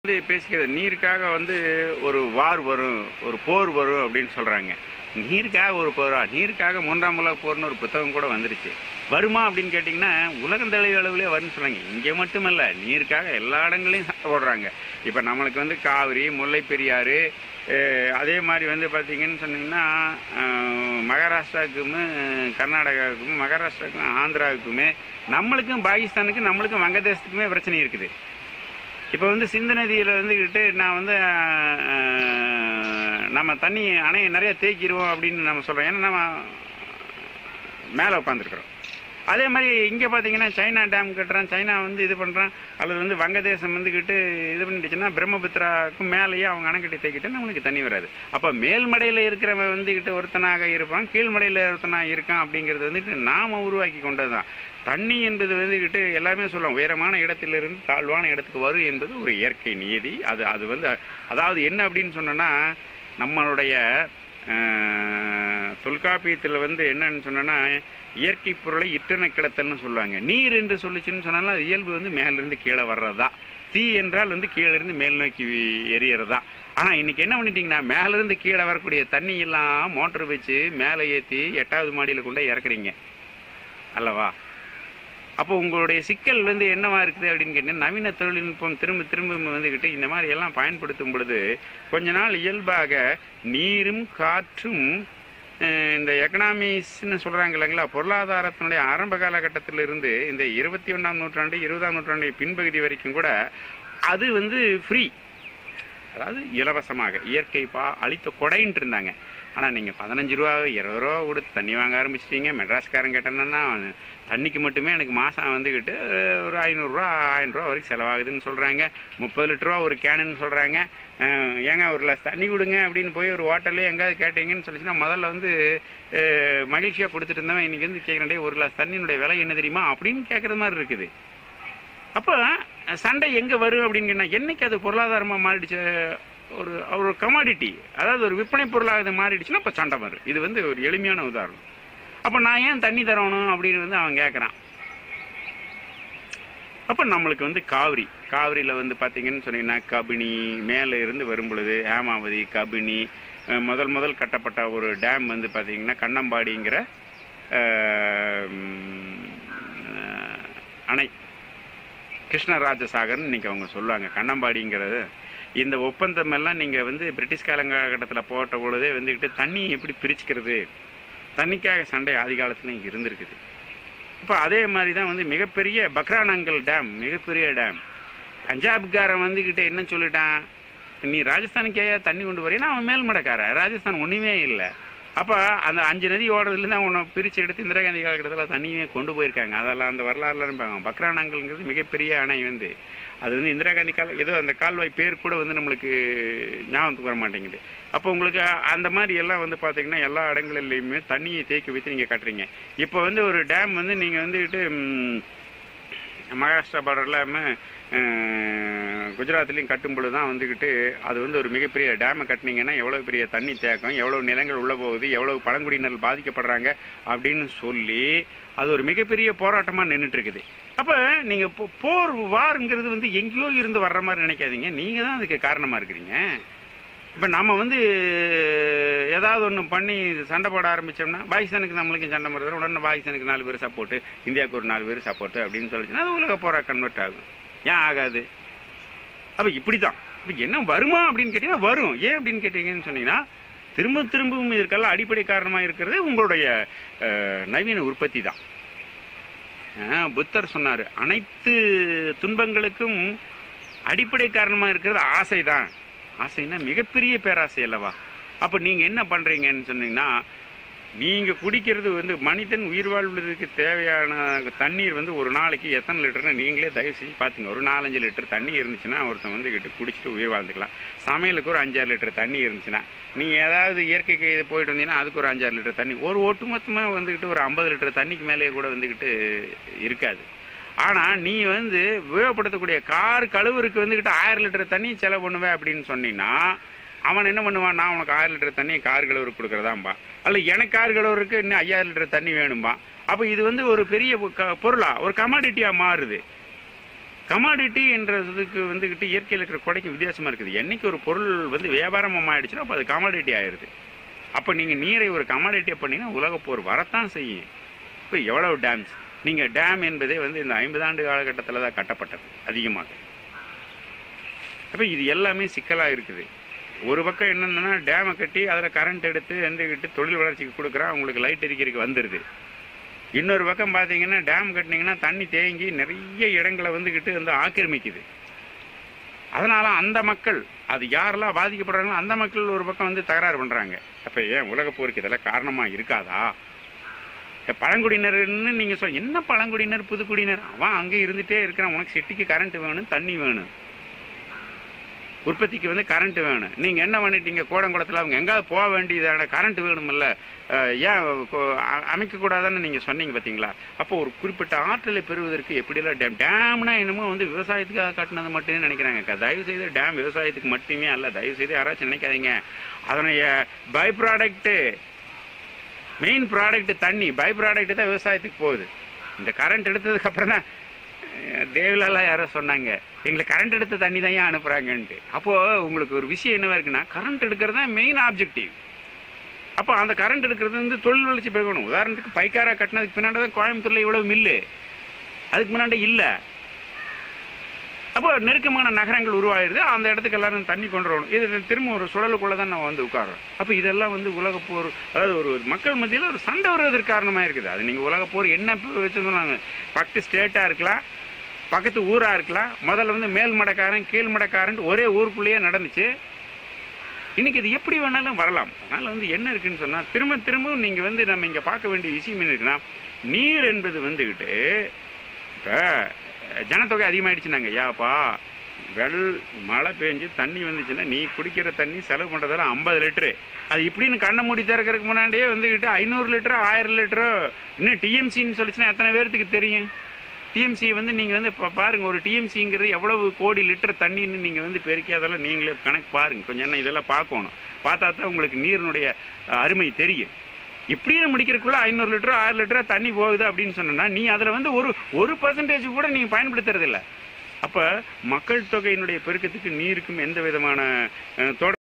வந்து பேசிக்கிறது நீருக்காக வந்து ஒரு வார் வரும் ஒரு போர் வரும் அப்படின்னு சொல்றாங்க நீருக்காக ஒரு போரா நீருக்காக மூன்றாம் உலக போர்னு ஒரு புத்தகம் கூட வந்துருச்சு வருமா அப்படின்னு கேட்டிங்கன்னா உலகம் தழுவிய அளவுலேயே வரும்னு சொல்றாங்க இங்கே மட்டுமல்ல நீருக்காக எல்லா இடங்களையும் சண்டை போடுறாங்க இப்போ நம்மளுக்கு வந்து காவிரி முல்லை பெரியாறு அஹ், அதே மாதிரி வந்து பார்த்தீங்கன்னு சொன்னீங்கன்னா அஹ், மகாராஷ்டிராவுக்குமே கர்நாடகாவுக்கும் மகாராஷ்டிராவுக்கும் ஆந்திராவுக்குமே நம்மளுக்கும் பாகிஸ்தானுக்கும் நம்மளுக்கும் வங்கதேசத்துக்குமே பிரச்சனை இருக்குது இப்போ வந்து சிந்து நதியில் வந்துக்கிட்டு நான் வந்து அஹ், நம்ம தண்ணி அணையை நிறைய தேக்கிடுவோம் அப்படின்னு நம்ம சொல்கிறோம் ஏன்னா நம்ம மேலே உட்காந்துருக்குறோம் அதே மாதிரி இங்கே பார்த்தீங்கன்னா சைனா டேம் கட்டுறான் சைனா வந்து இது பண்ணுறான் அல்லது வந்து வங்கதேசம் வந்துக்கிட்டு இது பண்ணிடுச்சுன்னா பிரம்மபுத்திராவுக்கும் மேலேயே அவங்க அணைக்கட்டி தேக்கிட்டு நம்மளுக்கு தண்ணி வராது அப்போ மேல்மடையில் இருக்கிறவன் வந்துக்கிட்டு ஒருத்தனாக இருப்பான் கீழ்மடையில் ஒருத்தனாக இருக்கான் அப்படிங்கிறது வந்துட்டு நாம் உருவாக்கி கொண்டது தான் தண்ணி என்பது வந்துக்கிட்டு எல்லாமே சொல்லுவோம் உயரமான இடத்திலிருந்து தாழ்வான இடத்துக்கு வரும் என்பது ஒரு இயற்கை நியதி அது அது வந்து அதாவது என்ன அப்படின்னு சொன்னோன்னா நம்மளுடைய தொல்காப்பியத்தில் வந்து என்னன்னு சொன்னோன்னா இயற்கை பொருளை இட்டன கிடத்தல்னு சொல்லுவாங்க நீர் என்று சொல்லிச்சுன்னு சொன்னாலும் அது இயல்பு வந்து மேலிருந்து கீழே வர்றதா தீ என்றால் வந்து கீழே இருந்து மேல் நோக்கி எரியறதா ஆனால் இன்னைக்கு என்ன பண்ணிட்டீங்கன்னா மேலிருந்து கீழே வரக்கூடிய தண்ணி எல்லாம் மோட்டர் வச்சு மேலே ஏற்றி எட்டாவது மாடியில் கொண்டு போய் இறக்குறீங்க அல்லவா அப்போ உங்களுடைய சிக்கல் வந்து என்னவா இருக்குது அப்படின்னு கேட்டீங்கன்னா நவீன தொழில்நுட்பம் திரும்ப திரும்ப வந்துக்கிட்டு இந்த மாதிரி எல்லாம் பயன்படுத்தும் பொழுது கொஞ்ச நாள் இயல்பாக நீரும் காற்றும் அஹ், இந்த எக்கனாமிக்ஸ்னு சொல்கிறாங்க இல்லைங்களா பொருளாதாரத்தினுடைய ஆரம்ப காலகட்டத்திலிருந்து இந்த இருபத்தி ஒன்றாம் நூற்றாண்டு இருபதாம் நூற்றாண்டு பின்பகுதி வரைக்கும் கூட அது வந்து ஃப்ரீ அதாவது இலவசமாக இயற்கை பா அளித்த கொடைன்ட்டு இருந்தாங்க ஆனால் நீங்கள் பதினஞ்சு ரூபா இருபது ரூபா கொடுத்து தண்ணி வாங்க ஆரம்பிச்சிட்டீங்க மெட்ராஸ்காரன் கேட்டேன்னா தண்ணிக்கு மட்டுமே எனக்கு மாதம் வந்துக்கிட்டு அஹ், ஒரு ஐநூறுரூவா ஆயிரம் ரூபா வரைக்கும் செலவாகுதுன்னு சொல்கிறாங்க முப்பது லிட்டர் ரூபா ஒரு கேனுன்னு சொல்கிறாங்க ஏங்க ஒரு கிளாஸ் தண்ணி கொடுங்க அப்படின்னு போய் ஒரு ஹோட்டல்லே எங்கேயாவது கேட்டீங்கன்னு சொல்லிச்சுன்னா முதல்ல வந்து மகிழ்ச்சியாக கொடுத்துட்டு இருந்தவன் இன்னைக்கு வந்து கேட்குறேன் ஒரு கிளாஸ் தண்ணியினுடைய விலை என்ன தெரியுமா அப்படின்னு கேட்குற மாதிரி இருக்குது அப்போ சண்டை எங்கே வரும் அப்படின்னு கேட்டா, என்னைக்கு அது பொருளாதாரமாக மாறிடுச்சு ஒரு ஒரு கமாடிட்டி அதாவது ஒரு விற்பனை பொருளாக இது மாறிடுச்சுன்னா இப்போ சண்டை வரும் இது வந்து ஒரு எளிமையான உதாரணம் அப்போ நான் ஏன் தண்ணி தரணும் அப்படின்னு வந்து அவன் கேட்குறான் அப்போ நம்மளுக்கு வந்து காவிரி காவிரியில் வந்து பார்த்தீங்கன்னு சொன்னீங்கன்னா கபினி மேலே இருந்து வரும் பொழுது ஹேமாவதி கபினி அஹ், முதல் முதல் கட்டப்பட்ட ஒரு டேம் வந்து பார்த்தீங்கன்னா கண்ணம்பாடிங்கிற அஹ், உம், அஹ், அணை கிருஷ்ணராஜசாகர்னு இன்னைக்கு அவங்க சொல்லுவாங்க கண்ணம்பாடிங்கிறது இந்த ஒப்பந்தம் எல்லாம் நீங்கள் வந்து பிரிட்டிஷ் காலகட்டத்தில் போட்ட பொழுதே வந்துக்கிட்டு தண்ணி எப்படி பிரிச்சுக்கிறது தண்ணிக்காக சண்டை ஆதி காலத்துலையும் இருந்திருக்குது இப்போ அதே மாதிரி தான் வந்து மிகப்பெரிய பக்ரானங்கல் டேம் மிகப்பெரிய டேம் பஞ்சாப்காரன் வந்துக்கிட்டு என்ன சொல்லிட்டான் நீ ராஜஸ்தானுக்கு ஏன் தண்ணி கொண்டு வரீன்னா அவன் மேல்மடக்காரன் ராஜஸ்தான் ஒன்றுமே இல்லை அப்போ அந்த அஞ்சு நதி ஓடுறதுலேருந்து அவனை பிரித்து எடுத்து இந்திரா காந்தி காலகட்டத்தில் தண்ணியே கொண்டு போயிருக்காங்க அதெல்லாம் அந்த வரலாறுல இருப்பாங்க பக்ரானங்கல்ங்கிறது மிகப்பெரிய அணை வந்து அது வந்து இந்திரா காந்தி கால ஏதோ அந்த கால்வாய் பேர் கூட வந்து நம்மளுக்கு ஞாபகத்துக்கு வர மாட்டேங்குது அப்போ உங்களுக்கு அந்த மாதிரி எல்லாம் வந்து பார்த்தீங்கன்னா எல்லா இடங்களிலையுமே தண்ணியை தேக்கி வைத்து நீங்கள் கட்டுறீங்க இப்போ வந்து ஒரு டேம் வந்து நீங்கள் வந்துக்கிட்டு ம், மகாராஷ்டிரா பார்டர் இல்லாமல் குஜராத்லேயும் கட்டும் பொழுது தான் வந்துக்கிட்டு அது வந்து ஒரு மிகப்பெரிய டேமை கட்டினீங்கன்னா எவ்வளோ பெரிய தண்ணி தேக்கம் எவ்வளோ நிலங்கள் உள்ளே போகுது எவ்வளோ பழங்குடியினர் பாதிக்கப்படுறாங்க அப்படின்னு சொல்லி அது ஒரு மிகப்பெரிய போராட்டமாக நின்றுட்டு இருக்குது அப்போ நீங்கள் போர் வாருங்கிறது வந்து எங்கேயோ இருந்து வர்ற மாதிரி நினைக்காதீங்க நீங்கள் தான் அதுக்கு காரணமாக இருக்கிறீங்க இப்போ நம்ம வந்து ஏதாவது ஒன்று பண்ணி சண்டை போட ஆரம்பிச்சோம்னா பாகிஸ்தானுக்கு நம்மளுக்கும் சண்டை போடுறது உடனே பாகிஸ்தானுக்கு நாலு பேர் சப்போர்ட்டு இந்தியாவுக்கு ஒரு நாலு பேர் சப்போர்ட்டு அப்படின்னு சொல்லிச்சுன்னா அது உலக போரா கன்வெர்ட் ஆகும் ஏன் ஆகாது அப்போ இப்படி தான் இப்போ என்ன வருமா அப்படின்னு கேட்டிங்கன்னா வரும் ஏன் அப்படின்னு கேட்டிங்கன்னு சொன்னீங்கன்னா திரும்ப திரும்பவும் இதற்கெல்லாம் அடிப்படை காரணமாக இருக்கிறது உங்களுடைய அஹ், நவீன உற்பத்தி தான் அஹ், புத்தர் சொன்னார் அனைத்து துன்பங்களுக்கும் அடிப்படை காரணமாக இருக்கிறது ஆசை தான் ஆசைன்னா மிகப்பெரிய பேராசை அல்லவா அப்போ நீங்கள் என்ன பண்ணுறீங்கன்னு சொன்னீங்கன்னா நீங்கள் குடிக்கிறது வந்து மனிதன் உயிர் வாழ்வதற்கு தேவையான தண்ணீர் வந்து ஒரு நாளைக்கு எத்தனை லிட்டர்னு நீங்களே தயவு செஞ்சு பார்த்துங்க ஒரு நாலஞ்சு லிட்டர் தண்ணி இருந்துச்சுன்னா ஒருத்தன் வந்து கிட்ட குடிச்சிட்டு உயிர் வாழ்ந்துக்கலாம் சமையலுக்கு ஒரு அஞ்சாறு லிட்டர் தண்ணி இருந்துச்சுன்னா நீங்கள் ஏதாவது இயற்கைக்கு இது போயிட்டு வந்தீங்கன்னா அதுக்கு ஒரு அஞ்சாறு லிட்டர் தண்ணி ஒரு ஒட்டுமொத்தமாக வந்துக்கிட்டு ஒரு ஐம்பது லிட்டர் தண்ணிக்கு மேலேயே கூட வந்துக்கிட்டு இருக்காது ஆனால் நீ வந்து உபயோகப்படுத்தக்கூடிய கார் கழுவுறதுக்கு வந்துக்கிட்டு ஆயிரம் லிட்டர் தண்ணி செலவு பண்ணுவேன் அப்படின்னு சொன்னீங்கன்னா அவன் என்ன பண்ணுவான் நான் உனக்கு ஆயிரம் லிட்டர் தண்ணி கார் கழுவுறதுக்கு கொடுக்குறதாம்பா அல்ல எனக்கு கார் கழுவுறதுக்கு இன்னும் ஐயாயிரம் லிட்டர் தண்ணி வேணும்பா அப்போ இது வந்து ஒரு பெரிய க- பொருளா ஒரு கமாடிட்டியாக மாறுது கமாடிட்டி என்றதுக்கு வந்துக்கிட்டு இயற்கையில் இருக்கிற கொடைக்கும் வித்தியாசமாக இருக்குது என்னைக்கு ஒரு பொருள் வந்து வியாபாரமாக ஆயிடுச்சுன்னா அப்போ அது கமாடிட்டி ஆயிடுது அப்போ நீங்கள் நீரை ஒரு கமாடிட்டியை பண்ணீங்கன்னா உலகப்போர் வரத்தான் செய்யும் இப்போ எவ்வளவு டேம்ஸ் நீங்கள் டேம் என்பதே வந்து இந்த ஐம்பது ஆண்டு காலகட்டத்தில் தான் கட்டப்பட்டது அதிகமாக அப்போ இது எல்லாமே சிக்கலாக இருக்குது ஒரு பக்கம் என்னென்னா டேமை கட்டி அதில் கரண்ட் எடுத்து வந்துக்கிட்டு தொழில் வளர்ச்சிக்கு கொடுக்குறா உங்களுக்கு லைட் எரிக்கிறதுக்கு வந்துடுது இன்னொரு பக்கம் பார்த்தீங்கன்னா டேம் கட்டினீங்கன்னா தண்ணி தேங்கி நிறைய இடங்களை வந்துக்கிட்டு வந்து ஆக்கிரமிக்குது அதனால அந்த மக்கள் அது யாரெல்லாம் பாதிக்கப்படுறாங்களோ அந்த மக்கள் ஒரு பக்கம் வந்து தகராறு பண்ணுறாங்க அப்போ ஏன் உலகப் போருக்கு இதெல்லாம் காரணமாக இருக்காதா இப்ப பழங்குடியினர்னு நீங்கள் சொல் என்ன பழங்குடியினர் புதுக்குடியினர் அவன் அங்கே இருந்துகிட்டே இருக்கிறான் உனக்கு செட்டிக்கு கரண்ட் வேணும் தண்ணி வேணும் உற்பத்திக்கு வந்து கரண்ட் வேணும் நீங்கள் என்ன பண்ணிட்டீங்க கோடங்குளத்தில் அவங்க எங்காவது போக வேண்டியதான கரண்ட் வேணுமில்ல அஹ் ஏன் கொ- அ- அமைக்கக்கூடாதுன்னு நீங்கள் சொன்னீங்க பார்த்தீங்களா அப்போ ஒரு குறிப்பிட்ட ஆற்றலை பெறுவதற்கு எப்படியெல்லாம் டேம் டேம்னா என்னமோ வந்து விவசாயத்துக்காக கட்டினது மட்டுமே நினைக்கிறாங்க அக்கா. தயவு செய்து டேம் விவசாயத்துக்கு மட்டுமே அல்ல தயவு செய்து யாராச்சும் நினைக்காதீங்க அதனுடைய பை ப்ராடக்ட்டு மெயின் ப்ராடக்ட் தண்ணி பை ப்ராடக்ட் தான் விவசாயத்துக்கு போகுது இந்த கரண்ட் எடுத்ததுக்கு அப்புறம் தான் அஹ், தேவிலாலாம் யாரோ சொன்னாங்க எங்களுக்கு கரண்ட் எடுத்த தண்ணி தான் ஏன் அனுப்புறாங்கன்ட்டு அப்போ உங்களுக்கு ஒரு விஷயம் என்னவா இருக்குன்னா கரண்ட் எடுக்கிறது தான் மெயின் ஆப்ஜெக்டிவ் அப்போ அந்த கரண்ட் எடுக்கிறது வந்து தொழில் வளர்ச்சி பெருகணும் உதாரணத்துக்கு பைக்காரா கட்டினதுக்கு பின்னாடி தான் கோயம்புத்தூர்ல இவ்வளவு மில்லு அதுக்கு முன்னாடி இல்லை அப்போ நெருக்கமான நகரங்கள் உருவாயிருது அந்த இடத்துக்கு எல்லாரும் தண்ணி கொண்டு வரணும் இது திரும்ப ஒரு சுழலுக்குள்ள தான் நம்ம வந்து உட்காரோம் அப்போ இதெல்லாம் வந்து உலகப்போர் அதாவது ஒரு மக்கள் மத்தியில் ஒரு சண்டை வருவதற்கு காரணமாக இருக்குது அது நீங்கள் உலகப்போர் என்ன வச்சுருந்தாங்க பக்கத்து ஸ்டேட்டாக இருக்கலாம் பக்கத்து ஊராக இருக்கலாம் முதல்ல வந்து மேல் மடக்காரன் கீழ் மடக்காரன் ஒரே ஊருக்குள்ளேயே நடந்துச்சு இன்னைக்கு இது எப்படி வேணாலும் வரலாம் அதனால வந்து என்ன இருக்குன்னு சொன்னா திரும்ப திரும்ப நீங்க வந்து நம்ம இங்க பார்க்க வேண்டிய விஷயம் என்ன இருக்குன்னா நீர் என்பது வந்துகிட்டு இப்ப ஜனத்தொகை அதிகமாயிடுச்சுனாங்க ஐயாப்பா வெள் மழை பெஞ்சு தண்ணி வந்துச்சுன்னா நீ குடிக்கிற தண்ணி செலவு பண்றதால ஐம்பது லிட்டரு அது இப்படின்னு கண்ணை மூடி திறக்கிறதுக்கு முன்னாடியே வந்துகிட்டு ஐநூறு லிட்டரோ ஆயிரம் லிட்டரோ இன்னும் டிஎம்சின்னு சொல்லிச்சுன்னா எத்தனை பேர்த்துக்கு தெரியும் டிஎம்சி வந்து நீங்கள் வந்து இப்போ பாருங்கள் ஒரு டிஎம்சிங்கிறது எவ்வளவு கோடி லிட்டர் தண்ணின்னு நீங்கள் வந்து பெருக்கி அதெல்லாம் நீங்களே கணக்கு பாருங்கள் கொஞ்சம் என்ன இதெல்லாம் பார்க்கணும் பார்த்தா தான் உங்களுக்கு நீரினுடைய அஹ், அருமை தெரியும் இப்படியே முடிக்கிறதுக்குள்ள ஐநூறு லிட்டரோ ஆயிரம் லிட்டரோ தண்ணி போகுது அப்படின்னு சொன்னா நீ அதில் வந்து ஒரு ஒரு பர்சன்டேஜ் கூட நீங்கள் பயன்படுத்துறதில்ல அப்போ மக்கள் தொகையினுடைய பெருக்கத்துக்கு நீருக்கும் எந்த விதமான அஹ், தொட